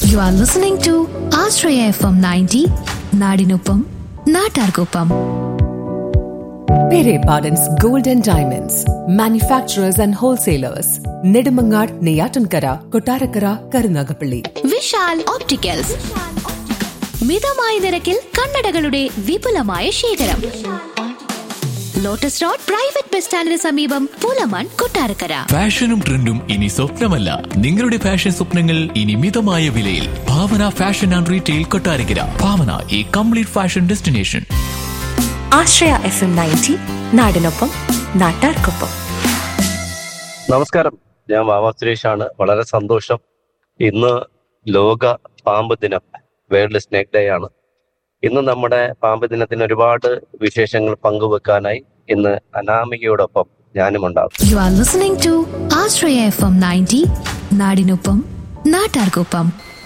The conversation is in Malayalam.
You are listening to Ashraya FM 90, Nadinupam, Natargopam. Pere Pardon's Gold and Diamonds, manufacturers and wholesalers, Nedumangad, Neyatankara, Kotarakara, Karunagapalli. Vishal opticals മിതമായ നിരക്കിൽ കണ്ണടകളുടെ വിപുലമായ ശേഖരം ലോട്ടസ് റോഡ് പ്രൈവറ്റ് ബസ് സ്റ്റാൻഡിന് സമീപം പൂലമൺ കൊട്ടാരക്കര ഫാഷനും ട്രെൻഡും ഇനി സ്വപ്നമല്ല നിങ്ങളുടെ ഫാഷൻ സ്വപ്നങ്ങൾ ഇനി മിതമായ വിലയിൽ Bhavana fashion and retail Kottarakkara Bhavana ഈ complete fashion destination Ashraya F M ninety നാടിനൊപ്പം നാട്ടാർക്കൊപ്പം നമസ്കാരം ഞാൻ വാവാ സുരേഷാണ് വളരെ സന്തോഷം ഇന്ന് ലോക പാമ്പ് ദിനം വേൾഡ് സ്നേക്ക് ഡേ ആണ് ഇന്ന് നമ്മുടെ പാമ്പ് ദിനത്തിന് ഒരുപാട് വിശേഷങ്ങൾ പങ്കുവെക്കാനായി ഇന്ന് അനാമികയോടൊപ്പം ഞാനും ഉണ്ടാകും You are listening to Ashraya FM 90, Nadinupam, Natargopam.